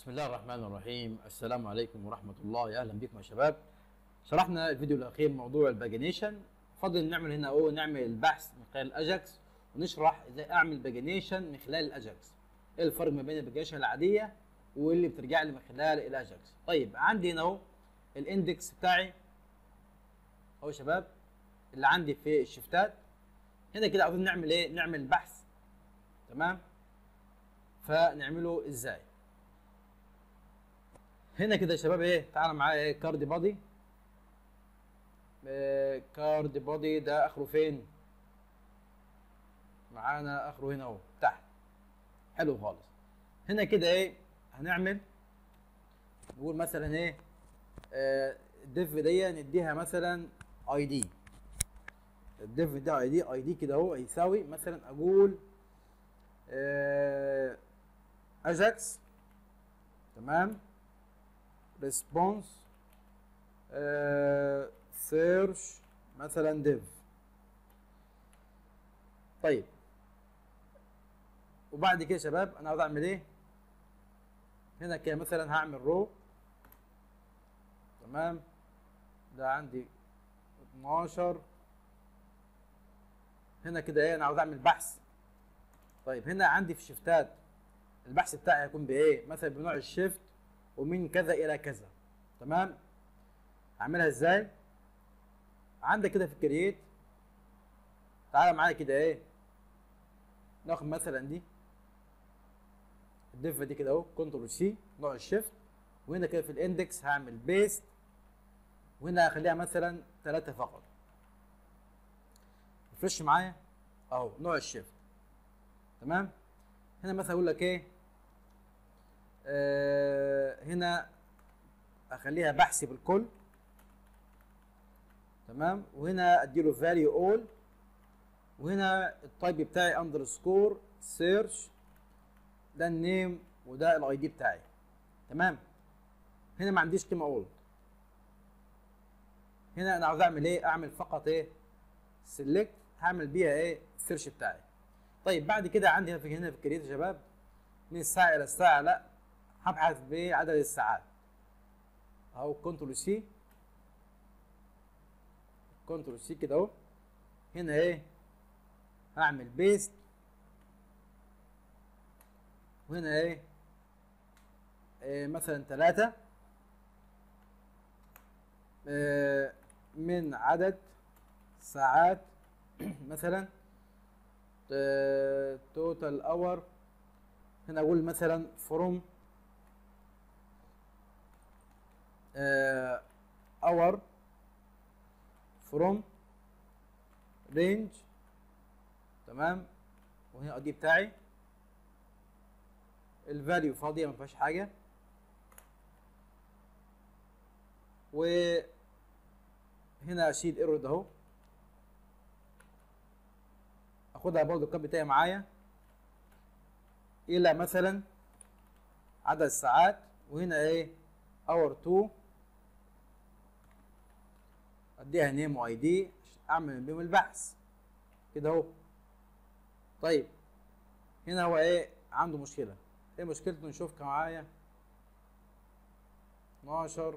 بسم الله الرحمن الرحيم السلام عليكم ورحمة الله يا أهلا بكم يا شباب شرحنا الفيديو الأخير موضوع الباجينيشن فضل نعمل هنا أهو نعمل البحث من خلال الأجاكس ونشرح إزاي أعمل باجينيشن من خلال الأجاكس إيه الفرق ما بين الباجينيشن العادية واللي بترجع لي من خلال الأجاكس طيب عندي هنا أهو الإندكس بتاعي أهو يا شباب اللي عندي في الشفتات هنا كده عاوزين نعمل إيه نعمل بحث تمام فنعمله إزاي هنا كده يا شباب ايه تعالى معايا ايه كارد بادي إيه كارد بادي ده اخره فين معانا اخره هنا اهو تحت حلو خالص هنا كده ايه هنعمل نقول مثلا ايه آه، الديف دي نديها مثلا اي دي الديف ده اي دي اي دي كده اهو هيساوي مثلا اقول آه، اجاكس تمام ريسبونس سيرش مثلا ديف طيب وبعد كده يا شباب انا عاوز اعمل ايه هنا كده مثلا هعمل رو تمام ده عندي 12 هنا كده ايه انا عاوز اعمل بحث طيب هنا عندي في شيفتات البحث بتاعي هيكون بايه مثلا بنوع الشيفت ومن كذا الى كذا تمام اعملها ازاي عندك كده في الكرييت تعالى معايا كده ايه ناخد مثلا دي الديف دي كده اهو كنترول سي نوع الشيفت وهنا كده في الاندكس هعمل بيست وهنا هخليها مثلا ثلاثة فقط ريفرش معايا اهو نوع الشيفت تمام هنا مثلا اقول لك ايه آه هنا اخليها بحث بالكل تمام وهنا اديله فاليو اول وهنا التايب بتاعي اندرسكور سيرش ده النيم وده الاي دي بتاعي تمام هنا ما عنديش قيمه اول هنا انا عاوز اعمل ايه اعمل فقط ايه سيلكت هعمل بيها ايه السيرش بتاعي طيب بعد كده عندي هنا في هنا في الكريت يا شباب من الساعه الى الساعه لا هبحث بعدد الساعات اهو كنترول سي كنترول سي كده اهو هنا ايه هعمل بيست وهنا ايه, إيه مثلا ثلاثة إيه من عدد ساعات مثلا توتال اور هنا اقول مثلا فروم اور فروم رينج تمام وهنا دي بتاعي الفاليو فاضيه ما فيهاش حاجه وهنا اشيل ايرور ده اهو اخدها برضه الكاب بتاعي معايا الى مثلا عدد الساعات وهنا ايه اور 2 اديها نيم واي دي اعمل بيهم البحث كده اهو طيب هنا هو ايه عنده مشكله ايه مشكلته نشوف معايا 12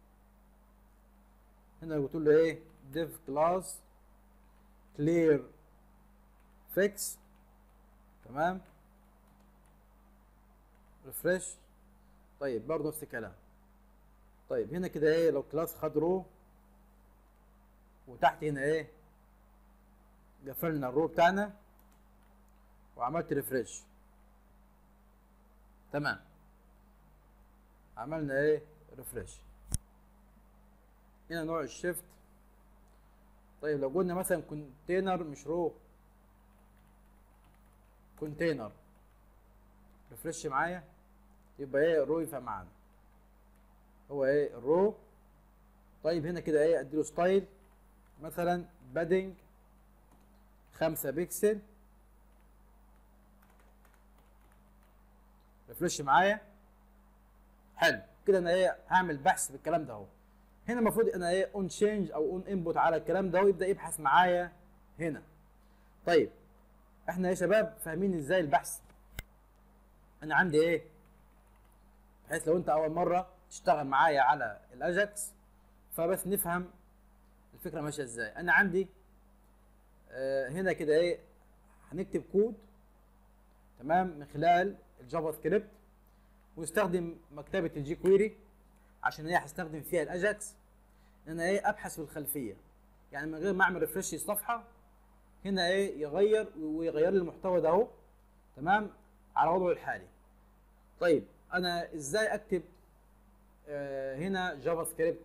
هنا قلت له ايه ديف كلاس كلير فيكس تمام ريفرش طيب برضه نفس الكلام طيب هنا كده ايه لو كلاس خد رو وتحت هنا ايه قفلنا الرو بتاعنا وعملت ريفرش تمام عملنا ايه ريفرش هنا نوع الشيفت طيب لو قلنا مثلا كونتينر مش رو كونتينر ريفرش معايا يبقى ايه الرو ينفع معانا هو ايه الرو طيب هنا كده ايه اديله ستايل مثلا بادنج خمسة بيكسل ريفرش معايا حلو كده انا ايه هعمل بحث بالكلام ده اهو هنا المفروض انا ايه اون تشينج او اون انبوت على الكلام ده ويبدا يبحث معايا هنا طيب احنا يا شباب فاهمين ازاي البحث انا عندي ايه بحيث لو انت اول مره تشتغل معايا على الاجاكس فبس نفهم الفكره ماشيه ازاي انا عندي آه هنا كده ايه هنكتب كود تمام من خلال الجافا سكريبت ونستخدم مكتبه الجي كويري عشان هي هستخدم فيها الاجاكس ان انا ايه ابحث في الخلفيه يعني من غير ما اعمل ريفرش الصفحه هنا ايه يغير ويغير لي المحتوى ده اهو تمام على وضعه الحالي طيب انا ازاي اكتب آه هنا جافا سكريبت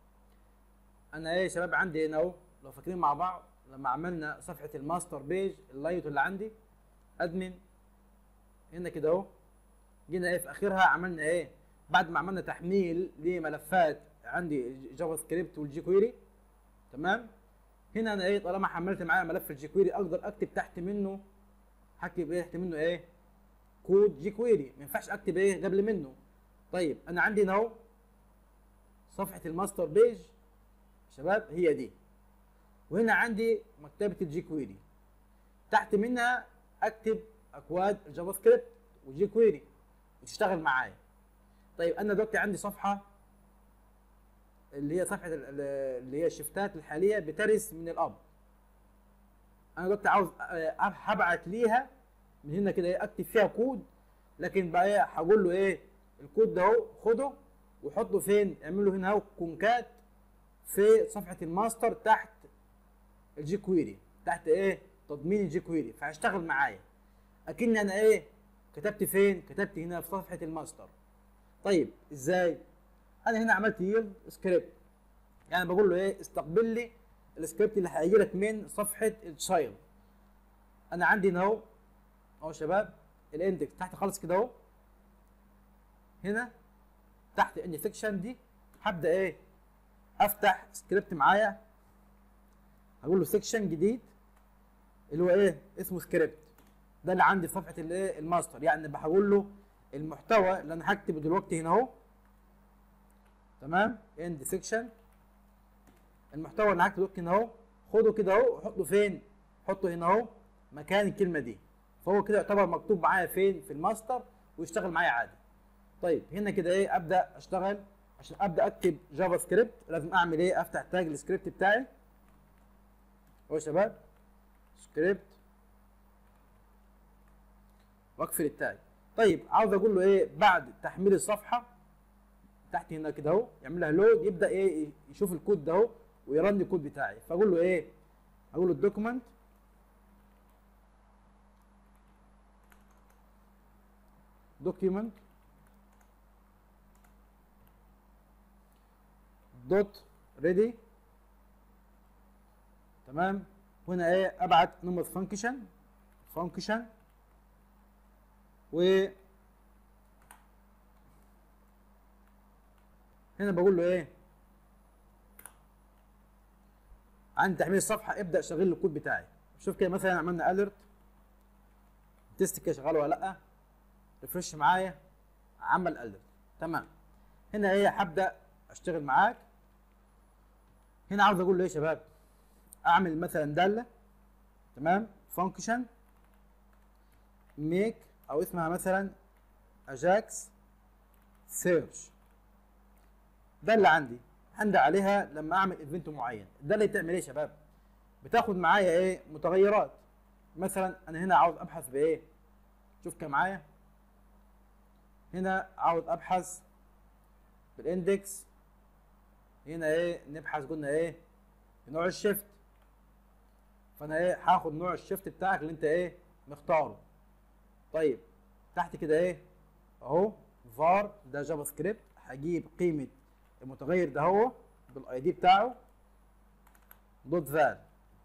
انا ايه يا شباب عندي هنا اهو لو فاكرين مع بعض لما عملنا صفحه الماستر بيج اللايت اللي عندي ادمن هنا كده اهو جينا ايه في اخرها عملنا ايه بعد ما عملنا تحميل لملفات عندي جافا سكريبت والجي كويري تمام هنا انا ايه طالما حملت معايا ملف الجي كويري اقدر اكتب تحت منه هكتب ايه تحت منه ايه كود جي كويري ما ينفعش اكتب ايه قبل منه طيب انا عندي هنا اهو صفحه الماستر بيج شباب هي دي وهنا عندي مكتبه الجي كويري تحت منها اكتب اكواد الجافا سكريبت والجي كويري وتشتغل معايا طيب انا دلوقتي عندي صفحه اللي هي صفحه اللي هي الشفتات الحاليه بترث من الاب انا دلوقتي عاوز هبعت ليها من هنا كده ايه اكتب فيها كود لكن بقى ايه هقول له ايه الكود ده اهو خده وحطه فين اعمل له هنا اهو كونكات في صفحه الماستر تحت الجي كويري تحت ايه تضمين الجي كويري فهيشتغل معايا اكن انا ايه كتبت فين كتبت هنا في صفحه الماستر طيب ازاي انا هنا عملت يلد سكريبت يعني بقول له ايه استقبل لي السكريبت اللي هيجي لك من صفحه التشايلد انا عندي هنا اهو اهو شباب الاندكس تحت خالص كده اهو هنا تحت ان سيكشن دي هبدا ايه افتح سكريبت معايا هقول له سيكشن جديد اللي هو ايه اسمه سكريبت ده اللي عندي في صفحه الايه الماستر يعني بقول له المحتوى اللي انا هكتبه دلوقتي هنا اهو تمام اند سيكشن المحتوى اللي هكتبه دلوقتي هنا اهو خده كده اهو وحطه فين حطه هنا اهو مكان الكلمه دي فهو كده يعتبر مكتوب معايا فين في الماستر ويشتغل معايا عادي طيب هنا كده ايه ابدا اشتغل عشان ابدا اكتب جافا سكريبت لازم اعمل ايه افتح تاج السكريبت بتاعي اهو يا شباب سكريبت واقفل التاج طيب عاوز اقول له ايه بعد تحميل الصفحه تحت هنا كده اهو يعمل لها لود يبدا ايه يشوف الكود ده اهو ويرن الكود بتاعي فاقول له ايه اقول له الدوكيمنت دوكيمنت دوت ريدي تمام هنا ايه ابعت نمط فانكشن فانكشن و هنا بقول له ايه عند تحميل الصفحه ابدا شغل الكود بتاعي شوف كده مثلا عملنا اليرت تيست كده شغال ولا لا ريفرش معايا عمل اليرت تمام هنا ايه هبدا اشتغل معاك هنا عاوز اقول له ايه يا شباب اعمل مثلا داله تمام فانكشن ميك او اسمها مثلا اجاكس سيرش ده اللي عندي هندى عليها لما اعمل ايفنت معين ده اللي بتعمل ايه يا شباب بتاخد معايا ايه متغيرات مثلا انا هنا عاوز ابحث بايه شوف كده معايا هنا عاوز ابحث بالاندكس هنا ايه نبحث قلنا ايه بنوع الشيفت فانا ايه هاخد نوع الشيفت بتاعك اللي انت ايه مختاره طيب تحت كده ايه اهو فار ده جافا سكريبت هجيب قيمه المتغير ده هو بالاي دي بتاعه دوت فال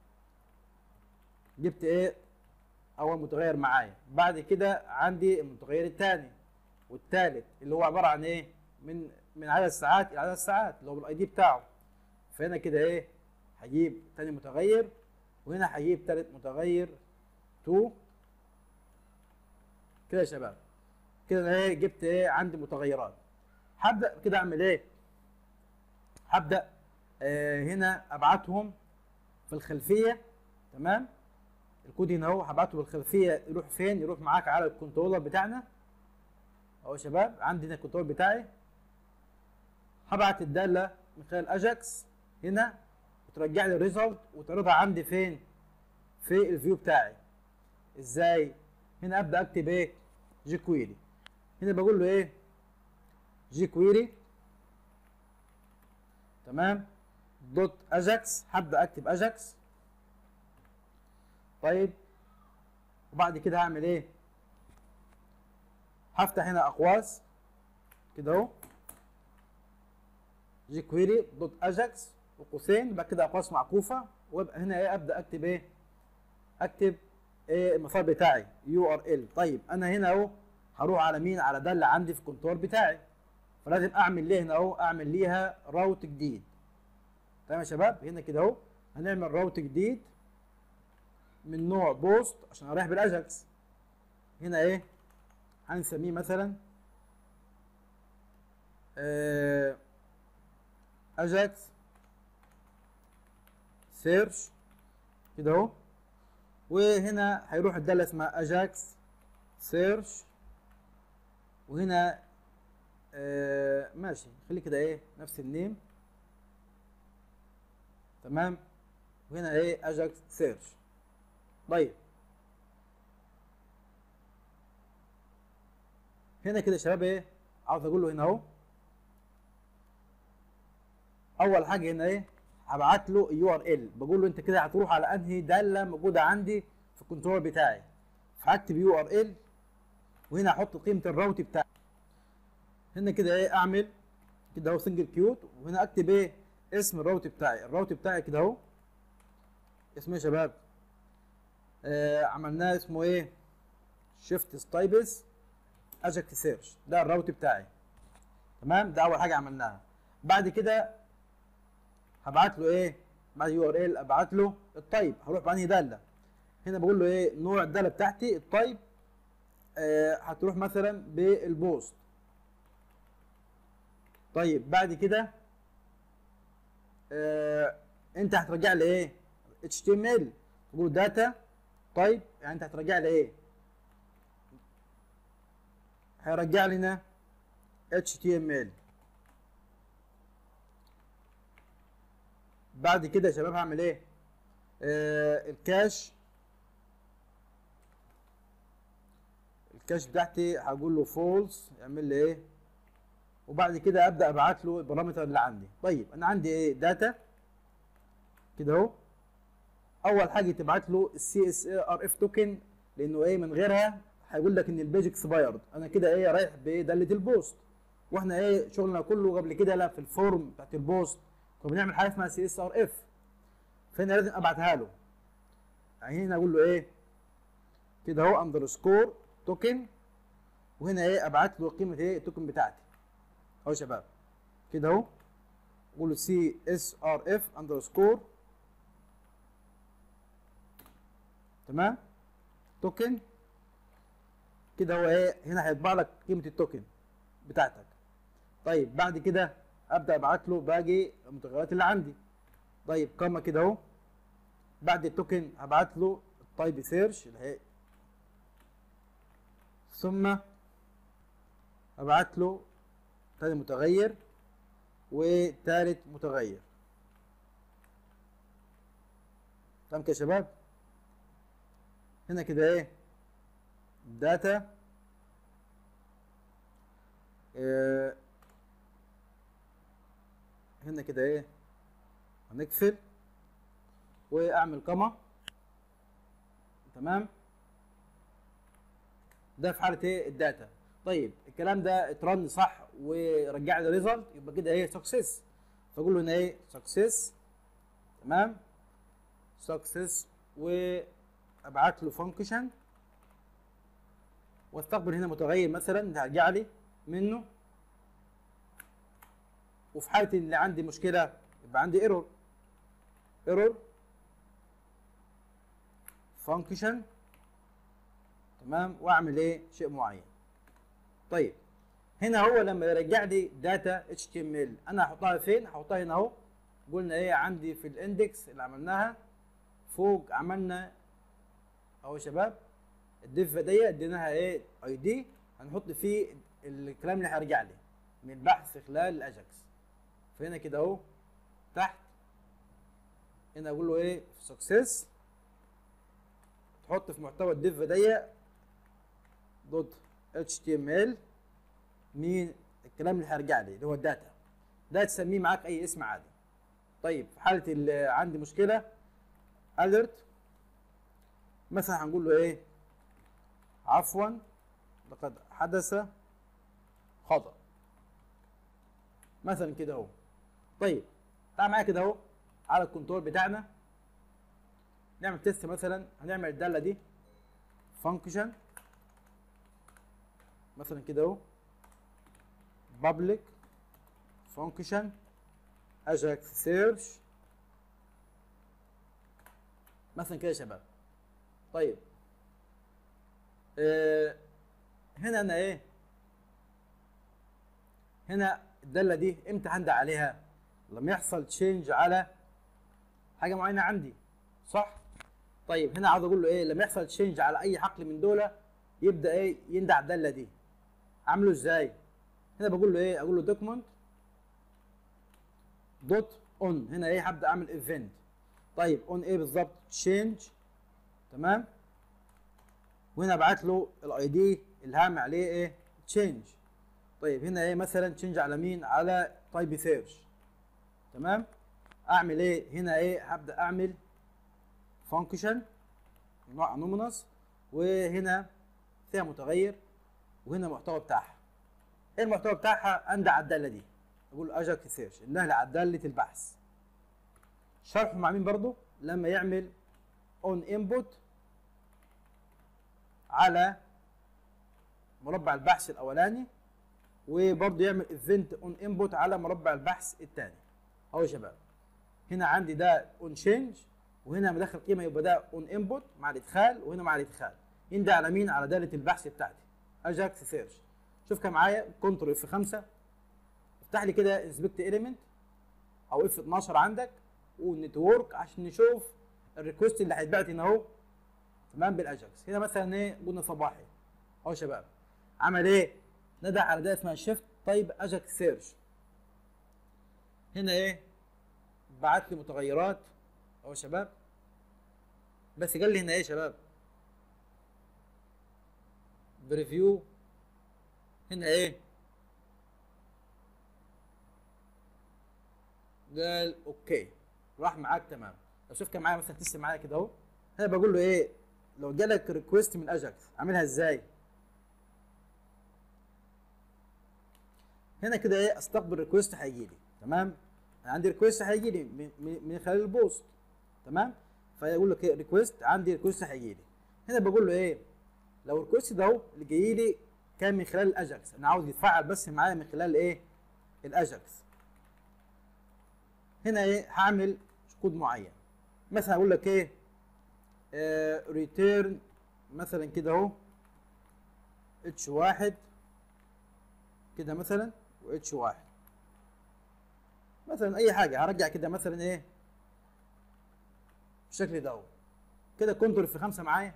جبت ايه اول متغير معايا بعد كده عندي المتغير الثاني والثالث اللي هو عباره عن ايه من من عدد الساعات الى عدد الساعات اللي هو بالاي دي بتاعه فهنا كده ايه هجيب ثاني متغير وهنا هجيب ثالث متغير 2 كده يا شباب كده ايه جبت ايه عندي متغيرات هبدا كده اعمل ايه هبدا آه هنا ابعتهم في الخلفيه تمام الكود هنا اهو هبعته بالخلفيه يروح فين يروح معاك على الكنترولر بتاعنا اهو يا شباب عندي هنا الكنترول بتاعي هبعت الداله من خلال اجاكس هنا وترجع لي الريزلت وتعرضها عندي فين في الفيو بتاعي ازاي هنا ابدا اكتب ايه جي كويري هنا بقول له ايه جي كويري تمام دوت اجاكس هبدا اكتب اجاكس طيب وبعد كده هعمل ايه هفتح هنا اقواس كده اهو جي كويري دوت اجاكس وقوسين بعد كده اقواس معكوفه وابقى هنا ايه ابدا اكتب ايه اكتب ايه المسار بتاعي يو ار ال طيب انا هنا اهو هروح على مين على ده اللي عندي في الكنترول بتاعي فلازم اعمل ليه هنا اهو اعمل ليها راوت جديد تمام يا شباب هنا كده اهو هنعمل راوت جديد من نوع بوست عشان اريح بالاجاكس هنا ايه هنسميه مثلا آه، اجاكس سيرش كده اهو وهنا هيروح الداله اسمها اجاكس سيرش وهنا آه ماشي خلي كده ايه نفس النيم تمام وهنا ايه اجاكس سيرش طيب هنا كده يا شباب ايه عاوز اقول له هنا اهو اول حاجه هنا ايه هبعت له يو ار ال بقول له انت كده هتروح على انهي داله موجوده عندي في الكنترول بتاعي فهكتب يو ار ال وهنا احط قيمه الراوت بتاعي هنا كده ايه اعمل كده اهو سنجل كيوت وهنا اكتب ايه اسم الراوت بتاعي الراوت بتاعي كده اهو اسمه ايه يا شباب آه عملناه اسمه ايه شيفت ستايبس اجكت سيرش ده الراوت بتاعي تمام ده اول حاجه عملناها بعد كده هبعت له ايه بعد يو ار ال ابعت له التايب هروح بانهي داله هنا بقول له ايه نوع الداله بتاعتي التايب آه هتروح مثلا بالبوست طيب بعد كده آه انت هترجع لي ايه اتش تي ام ال تقول داتا طيب يعني انت هترجع لي ايه هيرجع لنا HTML بعد كده يا شباب هعمل ايه آه الكاش الكاش بتاعتي هقول له فولس يعمل لي ايه وبعد كده ابدا ابعت له البارامتر اللي عندي طيب انا عندي ايه داتا كده اهو اول حاجه تبعت له السي اس ار اف توكن لانه ايه من غيرها هيقول لك ان البيج اكسبايرد انا كده ايه رايح بداله البوست واحنا ايه شغلنا كله قبل كده لا في الفورم بتاعت البوست كنا بنعمل حاجه اسمها سي اس ار اف فهنا لازم ابعتها له يعني هنا اقول له ايه كده اهو اندرسكور توكن وهنا ايه ابعت له قيمه ايه التوكن بتاعتي اهو يا شباب كده اهو اقول له سي اس ار اف اندرسكور تمام توكن كده هو ايه هنا هيطبع لك قيمه التوكن بتاعتك طيب بعد كده ابدا ابعت له باقي المتغيرات اللي عندي طيب كما كده اهو بعد التوكن هبعت له التايب سيرش اللي هي ثم ابعت له تاني متغير وتالت متغير تمام كده يا شباب هنا كده ايه داتا آه هنا كده ايه هنقفل واعمل كما تمام ده في حاله ايه الداتا طيب الكلام ده اترن صح ورجع لي ريزلت يبقى كده ايه سكسس فاقول له هنا ايه سكسس تمام سكسس وابعت له فانكشن واستقبل هنا متغير مثلا هرجع لي منه وفي حاله اللي عندي مشكله يبقى عندي ايرور ايرور فانكشن تمام واعمل ايه شيء معين طيب هنا هو لما يرجع لي داتا اتش تي ام ال انا هحطها فين هحطها هنا اهو قلنا ايه عندي في الاندكس اللي عملناها فوق عملنا اهو يا شباب الديف دي اديناها ايه اي دي هنحط فيه الكلام اللي هيرجع لي من البحث خلال الاجاكس فهنا كده اهو تحت هنا اقول له ايه في سكسس تحط في محتوى الديف دي دوت اتش تي ام ال مين الكلام اللي هيرجع لي اللي هو الداتا ده تسميه معاك اي اسم عادي طيب في حاله اللي عندي مشكله اليرت مثلا هنقول له ايه عفوا لقد حدث خطأ مثلا كده اهو طيب تعال معايا كده اهو على الكنترول بتاعنا نعمل تيست مثلا هنعمل الداله دي فانكشن مثلا كده اهو public function ajax search مثلا كده يا شباب طيب آه هنا انا ايه هنا الداله دي امتى هندع عليها لما يحصل تشينج على حاجه معينه عندي صح طيب هنا عاوز اقول له ايه لما يحصل تشينج على اي حقل من دول يبدا ايه يندع الداله دي عامله ازاي هنا بقول له ايه اقول له دوكيمنت دوت اون هنا ايه هبدا اعمل ايفنت طيب اون ايه بالظبط تشينج تمام وهنا ابعت له الاي دي اللي هعمل عليه ايه تشينج طيب هنا ايه مثلا تشينج على مين على تايب سيرش تمام اعمل ايه هنا ايه هبدا اعمل فانكشن نوع انومينس وهنا فيها متغير وهنا المحتوى بتاعها ايه المحتوى بتاعها اندع على الداله دي اقول اجاك سيرش النهل على داله البحث شرحه مع مين برضو لما يعمل اون انبوت على مربع البحث الاولاني وبرضه يعمل ايفنت اون انبوت على مربع البحث الثاني اهو يا شباب هنا عندي ده اون تشينج وهنا مدخل قيمه يبقى ده اون انبوت مع الادخال وهنا مع الادخال يندى على مين على داله البحث بتاعتي اجاكس سيرش شوف كده معايا كنترول اف 5 افتح لي كده انسبكت اليمنت او اف 12 عندك والنتورك عشان نشوف الريكوست اللي هيتبعت هنا اهو تمام بالاجاكس هنا مثلا ايه قلنا صباحي اهو يا شباب عمل ايه ندى على ده اسمها شيفت طيب اجاكس سيرش هنا ايه بعت لي متغيرات اهو يا شباب بس قال لي هنا ايه يا شباب بريفيو هنا ايه قال اوكي راح معاك تمام لو شوف كان معايا مثلا تسلم معايا كده اهو هنا بقول له ايه لو جالك ريكويست من اجاكس اعملها ازاي هنا كده ايه استقبل ريكويست هيجي لي تمام انا عندي ريكويست هيجي لي من, من خلال البوست تمام فيقول لك ايه ريكويست عندي ريكويست هيجي لي هنا بقول له ايه لو الريكويست ده اهو اللي جاي لي كان من خلال الاجاكس انا عاوز يتفاعل بس معايا من خلال ايه الاجاكس هنا ايه هعمل كود معين مثلا اقول لك ايه ريتيرن مثلا كده اهو اتش واحد كده مثلا واتش واحد مثلا اي حاجه هرجع كده مثلا ايه بالشكل ده اهو كده كنترول في خمسه معايا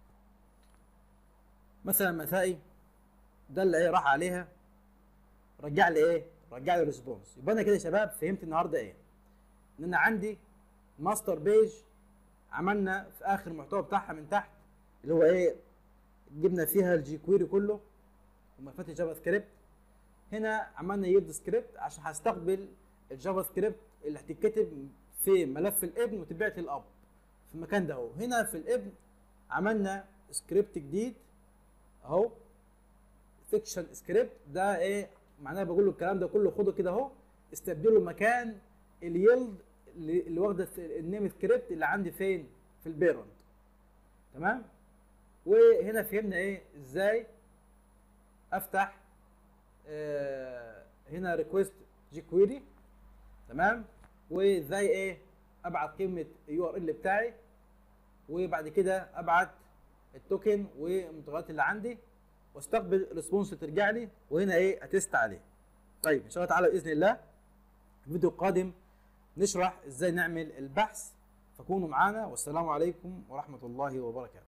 مثلا مسائي ده اللي ايه راح عليها رجع لي ايه رجع لي ريسبونس يبقى انا كده يا شباب فهمت النهارده ايه ان انا عندي ماستر بيج عملنا في اخر المحتوى بتاعها من تحت اللي هو ايه جبنا فيها الجي كويري كله وملفات الجافا سكريبت هنا عملنا يلد سكريبت عشان هستقبل الجافا سكريبت اللي هتتكتب في ملف الابن وتبعت الاب في المكان ده اهو هنا في الابن عملنا سكريبت جديد اهو سكشن سكريبت ده ايه معناه بقول له الكلام ده كله خده كده اهو استبدله مكان اليلد اللي واخده النيم سكريبت اللي عندي فين في البيرنت تمام وهنا فهمنا ايه ازاي افتح آه هنا ريكويست جي كويري تمام وازاي ايه ابعت قيمه يو ار ال بتاعي وبعد كده ابعت التوكن والمتغيرات اللي عندي واستقبل ريسبونس ترجع لي وهنا ايه اتست عليه طيب ان شاء الله تعالى باذن الله الفيديو القادم نشرح ازاي نعمل البحث فكونوا معانا والسلام عليكم ورحمه الله وبركاته